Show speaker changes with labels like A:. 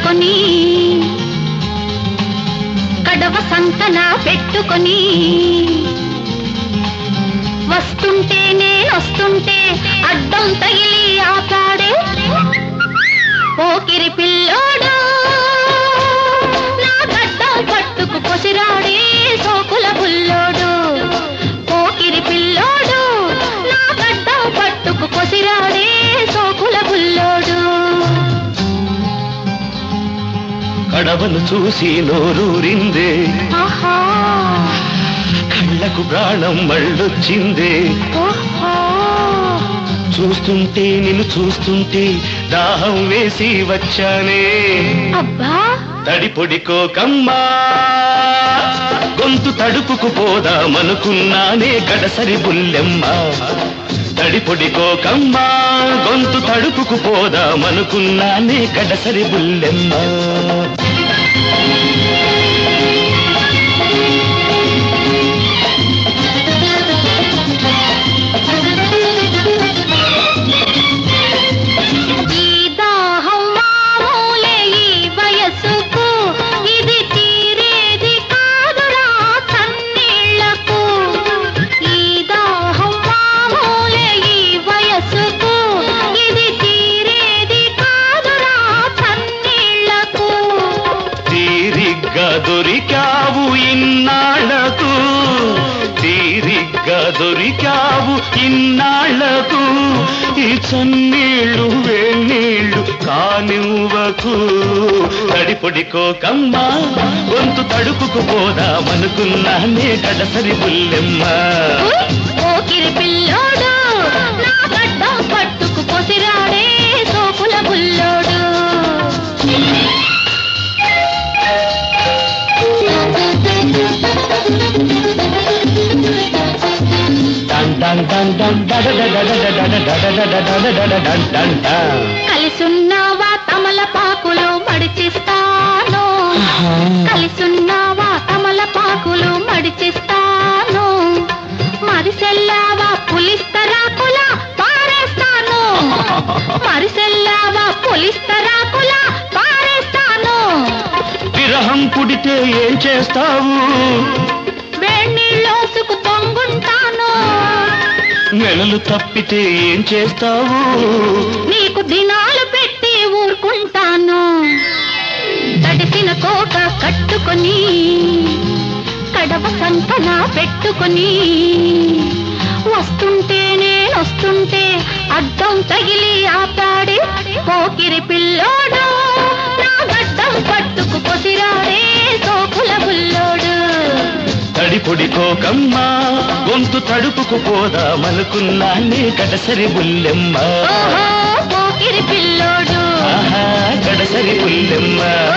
A: పట్టుకొని కడవ సంకన పెట్టుకొని వస్తుంటే నేను వస్తుంటే అడ్డం తగిలి ఆపాడే పోకిరి పిల్లోడు నా గడ్డం పట్టుకు పొసిరాడే సోకుల బుల్లోడు పోకిరి పిల్లోడు నా గడ్డం పట్టుకు పొసిరాడే సోకుల బుల్లోడు
B: కడవను చూసి నోరూరిందే
A: ఆహా
B: కళ్ళకు ప్రాణం మళ్ళొచ్చిందే
A: ఓహో
B: చూస్తుంటే నిన్ను చూస్తుంటే దాహం వేసి వచ్చానే
A: అబ్బా
B: తడి పొడికోకమ్మా గొంతు తడుపుకు పోదామనుకున్నానే గడసరి బుల్లెమ్మ తడి పొడికోకమ్మా గొంతు తడుపుకు పోదామనుకున్నానే గడసరి బుల్లెమ్మ
A: ఈ దాహం మామూలే ఈ వయసుకు ఇది తీరేది కాదురా కన్నీళ్లకు ఈ దాహం మామూలే ఈ వయసుకు ఇది తీరేది కాదురా కన్నీళ్లకు
B: తీరిగ్గా దొరికావు ఇన్నాళ్లకు తీరిగ్గా దొరికావు ఇన్నాళ్లకు ఈ చన్నీళ్ళు వేణీళ్ళు కానివ్వకు తడిపొడికోకమ్మా గొంతు తడుపుకు పోదామనుకున్నానే గడసరి బుల్లెమ్మ
A: పోకిరి పిల్లోడు నా గడ్డం పట్టుకు పొసిరాడే సోకుల బుల్లోడు
B: డన్ డన్ డన్ డన్ డడ డడ డడ డడ డడ డడ డడ డడ డన్ డన్ డన్.
A: కలిసున్నావా తమలపాకులు మడిచిస్తాను కలిసున్నావా తమలపాకులు మడిచిస్తాను మరిసెల్లావా పులిస్తరాకులా పారేస్తాను మరిసెల్లావా పులిస్తరాకులా పారేస్తాను
B: విరహం పుడితే ఏం చేస్తావు
A: వేణీళ్ళోసుకు పొంగుంటాను
B: నెలలు తప్పితే ఏం చేస్తావు
A: నీకు దినాలు పెట్టి ఊరుకుంటాను తడిసిన కోట కట్టుకొని కడవ సంకన పెట్టుకొని వస్తుంటే నేను వస్తుంటే అద్దం తగిలి ఆపాడే పోకిరి పిల్లోడు నా గడ్డం పట్టుకు పొసిరాడే సోకుల బుల్లోడు
B: తడి పొడికోకమ్మా గొంతు తడుపుకు పోదామనుకున్నానే గడసరి బుల్లెమ్మ
A: ఓహో పోకిరి పిల్లోడు
B: ఆహా గడసరి బుల్లెమ్మ